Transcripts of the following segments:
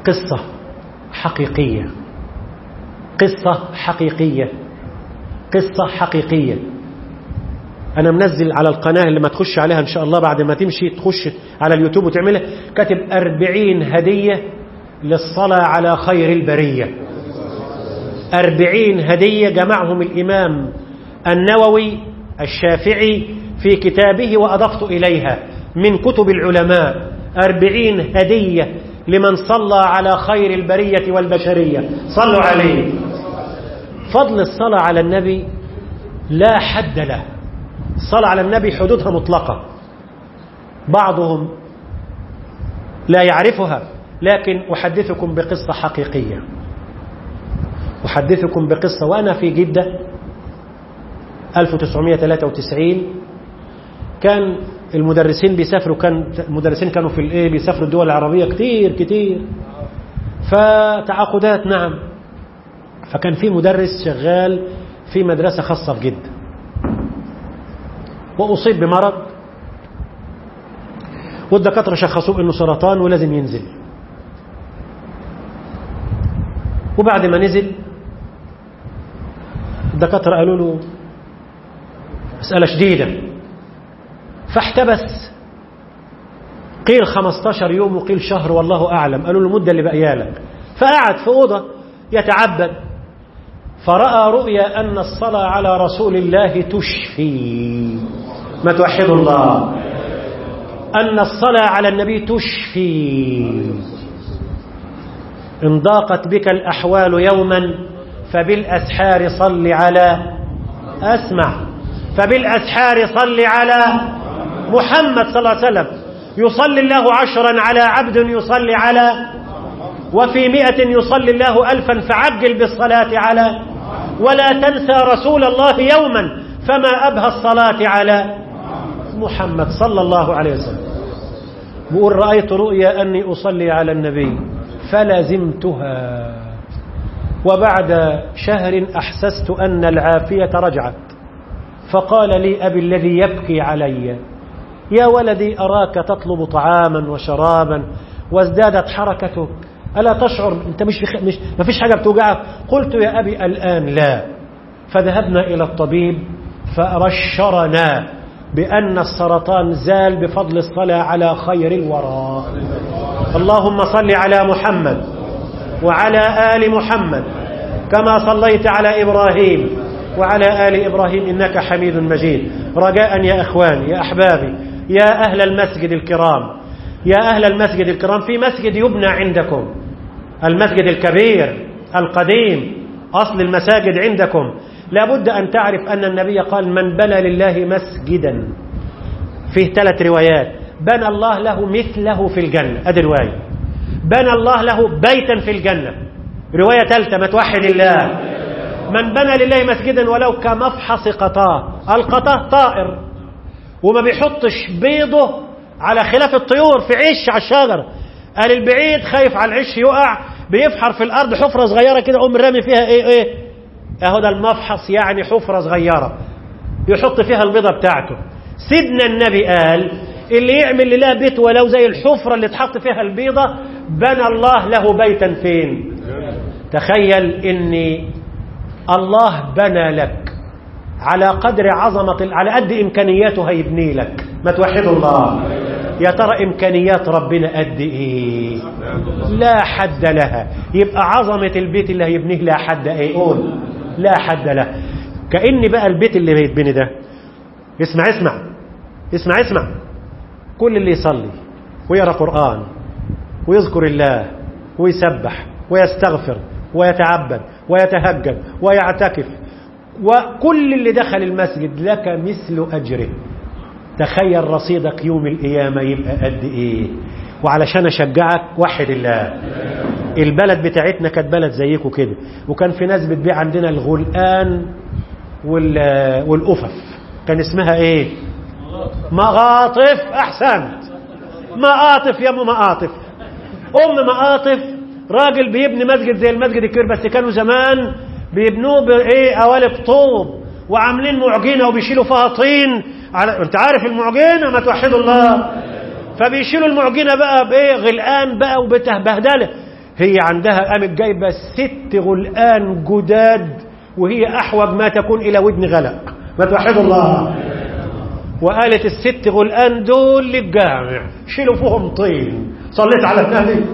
قصة حقيقية قصة حقيقية قصة حقيقية أنا منزل على القناة اللي ما تخش عليها إن شاء الله بعد ما تمشي تخش على اليوتيوب وتعملها كاتب أربعين هدية للصلاة على خير البرية أربعين هدية جمعهم الإمام النووي الشافعي في كتابه وأضفت إليها من كتب العلماء أربعين هدية لمن صلى على خير البرية والبشرية صلوا عليه فضل الصلاة على النبي لا حد له الصلاة على النبي حدودها مطلقة بعضهم لا يعرفها لكن أحدثكم بقصة حقيقية أحدثكم بقصة وأنا في جدة 1993 كان المدرسين بيسافروا كان المدرسين كانوا في الايه بيسافروا الدول العربية كتير كتير فتعاقدات نعم فكان في مدرس شغال في مدرسة خاصة في جدة وأصيب بمرض والدكاترة شخصوه انه سرطان ولازم ينزل وبعد ما نزل الدكاترة قالوا له مسألة شديدة فاحتبس قيل 15 يوم وقيل شهر والله أعلم قالوا له المدة اللي بقيالك فقعد في أوضة يتعبد فرأى رؤيا أن الصلاة على رسول الله تشفي ما توحد الله أن الصلاة على النبي تشفي إن ضاقت بك الأحوال يوما فبالأسحار صل على أسمع فبالأسحار صل على محمد صلى الله عليه وسلم يصلي الله عشرا على عبد يصلي على وفي مئة يصلي الله ألفا فعجل بالصلاة على ولا تنسى رسول الله يوما فما أبهى الصلاة على محمد صلى الله عليه وسلم بقول رأيت رؤيا أني أصلي على النبي فلزمتها وبعد شهر أحسست أن العافية رجعت فقال لي أبي الذي يبكي علي يا ولدي أراك تطلب طعاما وشرابا وازدادت حركتك ألا تشعر أنت مش, مش ما فيش حاجة بتوجعك قلت يا أبي الآن لا فذهبنا إلى الطبيب فبشرنا بأن السرطان زال بفضل الصلاة على خير الورى اللهم صل على محمد وعلى آل محمد كما صليت على إبراهيم وعلى آل إبراهيم إنك حميد مجيد رجاء يا أخواني يا أحبابي يا أهل المسجد الكرام يا أهل المسجد الكرام في مسجد يبنى عندكم المسجد الكبير القديم أصل المساجد عندكم لابد أن تعرف أن النبي قال من بنى لله مسجدا فيه ثلاث روايات بنى الله له مثله في الجنة أدي رواية بنى الله له بيتا في الجنة رواية ثالثة ما توحد الله من بنى لله مسجدا ولو كمفحص قطاه القطاه طائر وما بيحطش بيضه على خلاف الطيور في عش على الشجر قال البعيد خايف على العش يقع بيفحر في الأرض حفرة صغيرة كده قوم رامي فيها ايه ايه اهو ده المفحص يعني حفرة صغيرة يحط فيها البيضة بتاعته سيدنا النبي قال اللي يعمل لله بيت ولو زي الحفرة اللي تحط فيها البيضة بنى الله له بيتا فين تخيل ان الله بنى لك على قدر عظمة على قد إمكانياته هيبني لك ما توحد الله يا ترى إمكانيات ربنا قد إيه لا حد لها يبقى عظمة البيت اللي هيبنيه لا حد إيه قول لا حد له كأن بقى البيت اللي بيتبني ده اسمع اسمع اسمع اسمع كل اللي يصلي ويقرأ قرآن ويذكر الله ويسبح ويستغفر ويتعبد ويتهجد ويعتكف وكل اللي دخل المسجد لك مثل أجره تخيل رصيدك يوم القيامة يبقى قد إيه وعلشان أشجعك وحد الله البلد بتاعتنا كانت بلد زيكم كده وكان في ناس بتبيع عندنا الغلقان والأفف كان اسمها ايه مغاطف احسنت مقاطف يا ام مقاطف ام مقاطف راجل بيبني مسجد زي المسجد الكبير بس كانوا زمان بيبنوه بايه قوالب طوب وعاملين معجينه وبيشيلوا فيها طين على انت عارف المعجينه ما توحدوا الله فبيشيلوا المعجينه بقى بايه غلقان بقى وبهدله هي عندها قامت جايبة ست غلآن جداد وهي أحوج ما تكون إلى ودن غلق ما توحدوا الله وقالت الست غلآن دول للجامع شيلوا فيهم طين صليت على النبي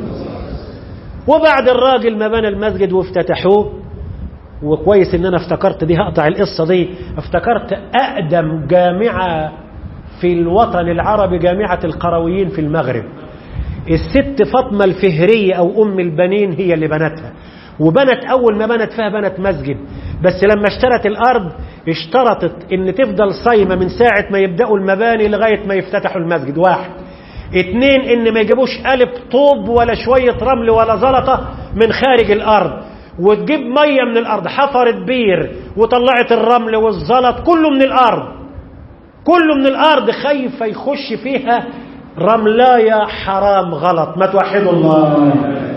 وبعد الراجل ما بنى المسجد وافتتحوه وكويس ان انا افتكرت دي هقطع القصة دي افتكرت اقدم جامعة في الوطن العربي جامعة القرويين في المغرب الست فاطمة الفهرية او ام البنين هي اللي بنتها وبنت اول ما بنت فيها بنت مسجد بس لما اشترت الارض اشترطت ان تفضل صايمة من ساعة ما يبدأوا المباني لغاية ما يفتتحوا المسجد واحد اتنين ان ما يجيبوش قالب طوب ولا شوية رمل ولا زلطة من خارج الارض وتجيب مية من الارض حفرت بير وطلعت الرمل والزلط كله من الارض كله من الارض خايفة يخش فيها رملاية حرام غلط ما توحدوا الله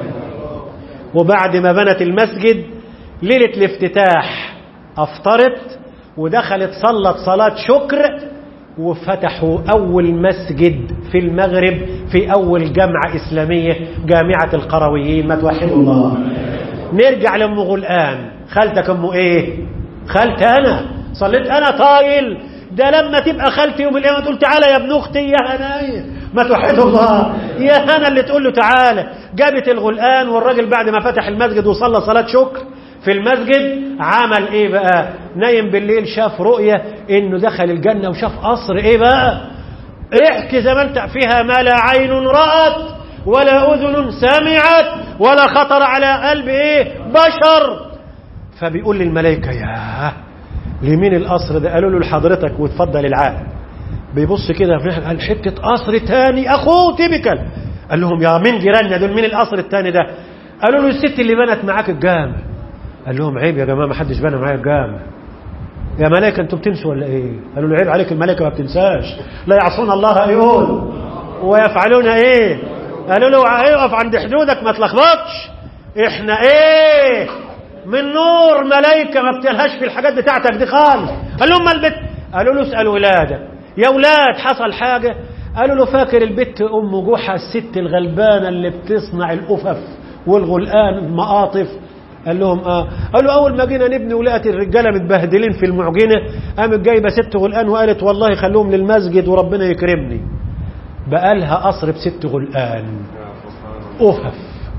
وبعد ما بنت المسجد ليلة الافتتاح افطرت ودخلت صلت صلاة شكر وفتحوا أول مسجد في المغرب في أول جامعة إسلامية جامعة القرويين ما توحدوا الله نرجع لأم غلآن خالتك أمه إيه خالت أنا صليت أنا طايل ده لما تبقى خالتي يوم القيامة تقول تعالى يا ابن أختي يا هنايا ما توحدوا الله يا هنا اللي تقول له تعالى جابت الغلآن والراجل بعد ما فتح المسجد وصلى صلاة شكر في المسجد عمل ايه بقى نايم بالليل شاف رؤية انه دخل الجنة وشاف قصر ايه بقى احكي زي ما انت فيها ما لا عين رأت ولا اذن سمعت ولا خطر على قلب ايه بشر فبيقول للملائكة يا لمين القصر ده قالوا له لحضرتك وتفضل العقد بيبص كده قال حتة قصر تاني اخوه تبكل قال لهم يا مين جيراننا دول مين القصر التاني ده قالوا له الست اللي بنت معاك الجامع قال لهم عيب يا جماعه ما حدش بنى معايا الجامع يا ملائكه انتوا بتنسوا ولا ايه قالوا له عيب عليك الملائكه ما بتنساش لا يعصون الله يقول ويفعلون ايه قالوا له اقف عند حدودك ما تلخبطش احنا ايه من نور ملائكه ما بتلهاش في الحاجات بتاعتك دي خالص قال لهم البت قالوا له اسال ولادك يا ولاد حصل حاجه قالوا له فاكر البت ام جحا الست الغلبانه اللي بتصنع الافف والغلقان المقاطف قال لهم اه قالوا اول ما جينا نبني ولقت الرجاله متبهدلين في المعجنه قامت جايبه ست غلقان وقالت والله خلوهم للمسجد وربنا يكرمني بقالها قصر بست غلقان أفف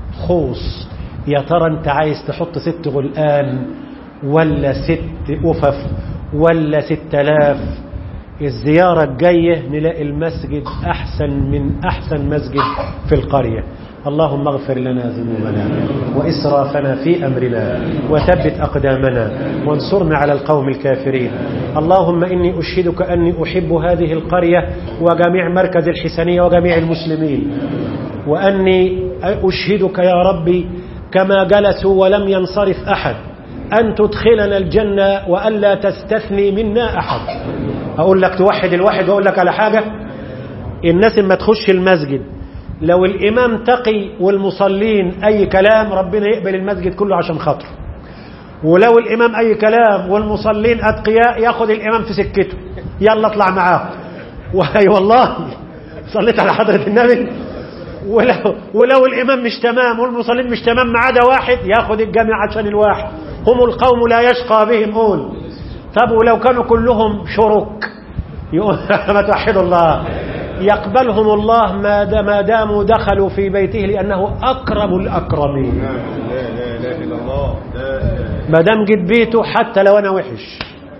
خوص يا ترى انت عايز تحط ست غلقان ولا ست أفف ولا ست آلاف الزيارة الجاية نلاقي المسجد أحسن من أحسن مسجد في القرية اللهم اغفر لنا ذنوبنا وإسرافنا في أمرنا وثبت أقدامنا وانصرنا على القوم الكافرين اللهم إني أشهدك أني أحب هذه القرية وجميع مركز الحسنية وجميع المسلمين وأني أشهدك يا ربي كما جلسوا ولم ينصرف أحد أن تدخلنا الجنة وألا تستثني منا أحد أقول لك توحد الواحد وأقول لك على حاجة الناس ما تخش المسجد لو الإمام تقي والمصلين أي كلام ربنا يقبل المسجد كله عشان خاطره ولو الإمام أي كلام والمصلين أتقياء ياخد الإمام في سكته يلا اطلع معاه وهي والله صليت على حضرة النبي ولو, ولو الإمام مش تمام والمصلين مش تمام ما عدا واحد ياخد الجامع عشان الواحد هم القوم لا يشقى بهم قول طب ولو كانوا كلهم شرك ما توحدوا الله يقبلهم الله ما ما داموا دخلوا في بيته لأنه أكرم الأكرمين لا لا اله الا الله لا ما دام جيت بيته حتى لو أنا وحش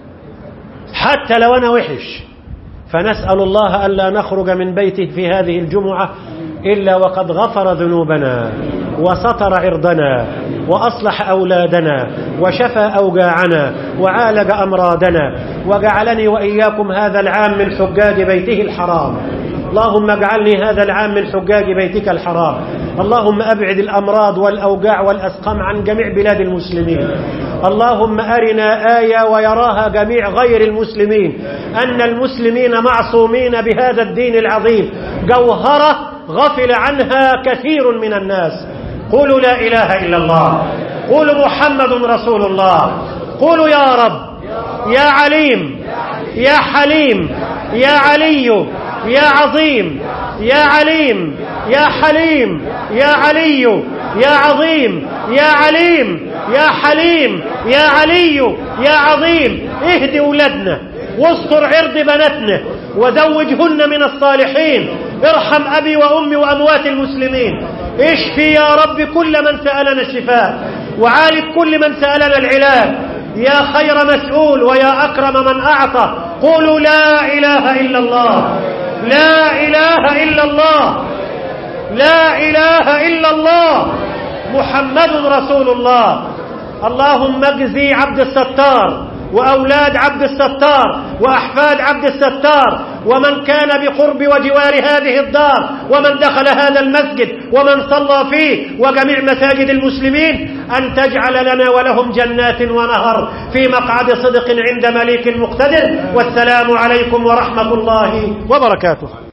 حتى لو أنا وحش فنسأل الله ألا نخرج من بيته في هذه الجمعة إلا وقد غفر ذنوبنا وسطر عرضنا وأصلح أولادنا وشفى أوجاعنا وعالج أمراضنا وجعلني وإياكم هذا العام من حجاج بيته الحرام اللهم اجعلني هذا العام من حجاج بيتك الحرام اللهم أبعد الأمراض والأوجاع والأسقام عن جميع بلاد المسلمين اللهم أرنا آية ويراها جميع غير المسلمين أن المسلمين معصومين بهذا الدين العظيم جوهرة غفل عنها كثير من الناس قولوا لا إله إلا الله قولوا محمد رسول الله قولوا يا رب يا عليم يا حليم يا علي يا عظيم يا عليم يا حليم يا علي يا عظيم يا عليم يا حليم يا علي يا عظيم اهدي ولادنا واستر عرض بناتنا وزوجهن من الصالحين ارحم أبي وأمي وأموات المسلمين اشفي يا رب كل من سألنا الشفاء وعالج كل من سألنا العلاج يا خير مسؤول ويا أكرم من أعطى قولوا لا إله إلا الله لا إله إلا الله لا إله إلا الله محمد رسول الله اللهم اجزي عبد الستار وأولاد عبد الستار وأحفاد عبد الستار ومن كان بقرب وجوار هذه الدار ومن دخل هذا المسجد ومن صلى فيه وجميع مساجد المسلمين أن تجعل لنا ولهم جنات ونهر في مقعد صدق عند مليك مقتدر والسلام عليكم ورحمة الله وبركاته